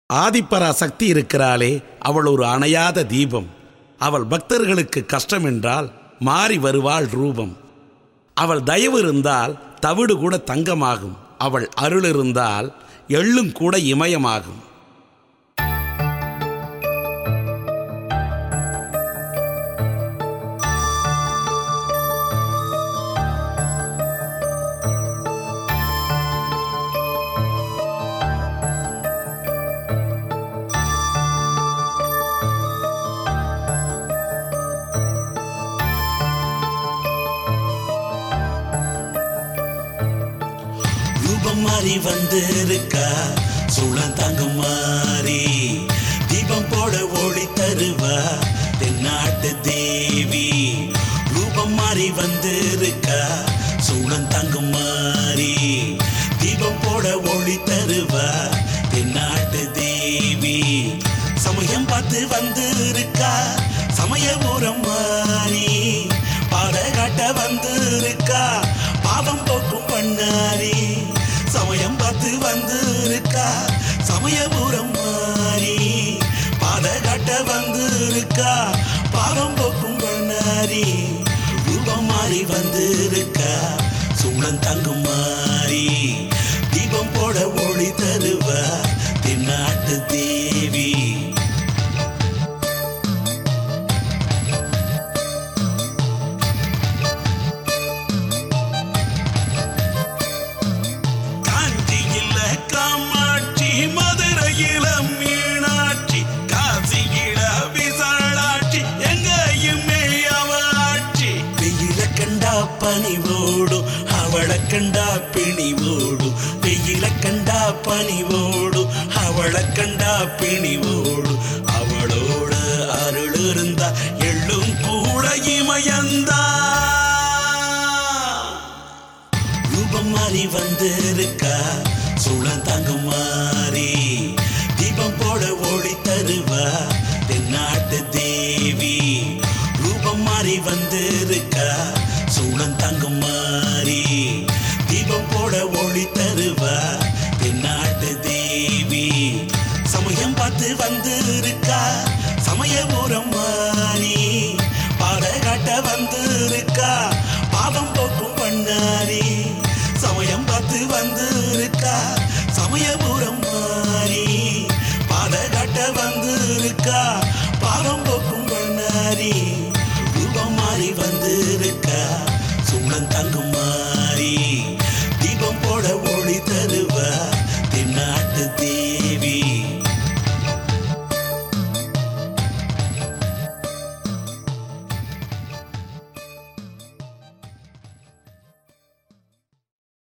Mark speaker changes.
Speaker 1: ஆதிப்பரா சக்தி இருக்கிறாளே அவள் ஒரு அணையாத தீபம் அவள் பக்தர்களுக்கு கஷ்டம் என்றால் மாறி வருவாள் ரூபம் அவள் தயவு இருந்தால் தவிடு கூட தங்கமாகும் அவள் அருள் இருந்தால் எள்ளும் கூட இமயமாகும்
Speaker 2: ரூபம் மாறி வந்திருக்கா சூழம் தாங்கும் மாறி தீபம் போட ஒளி தருவா தென்னாட்டு தேவி ரூபம் மாறி வந்திருக்கா சூழம் தாங்கும் மாறி தீபம் போட ஒளி தருவா தென்னாட்டு தேவி சமயம் பார்த்து வந்திருக்கா சமயபுரம் மாறி பாடகாட்ட வந்திருக்கா பாவம் போக்கும் பண்ணாரி சமயம் பார்த்து வந்திருக்கா சமயபுரம் மாறி பாடகாட்ட வந்திருக்கா பாவம் போக்கும் பண்ணாரி ரூபம் மாறி வந்திருக்கா சூழன் தங்கும் மாறி தீபம் போட ஒளி தருவா தென்னாட்டு தேவி காஞ்சியில காமாட்சி மதுரையில மீனாட்சி காசியில விசாலாட்சி எங்கேயுமே அவ ஆட்சி வெயில கண்டா பனிவோடும் அவளை கண்டா பிணிவோடும் வெயில கண்டா பனிவோடும் அவளை கண்டா பிணிவோடும் அவளோட அருள் இருந்தா எள்ளும் கூட இமயந்தா ரூபம் மாறி வந்திருக்கா சூழம் தாங்கும் மாறி தீபம் போட ஒளி தருவா தென்னாட்டு தேவி ரூபம் மாறி வந்திருக்கா சூழம் தாங்கும் மாறி தீபம் போட ஒளி தருவா தென்னாட்டு தேவி சமயம் பார்த்து வந்திருக்கா சமயபுரம் மாறி பாடகாட்ட வந்திருக்கா பாவம் போக்கும் பண்ணாரி சமயம் பார்த்து வந்திருக்கா சமயபுரம்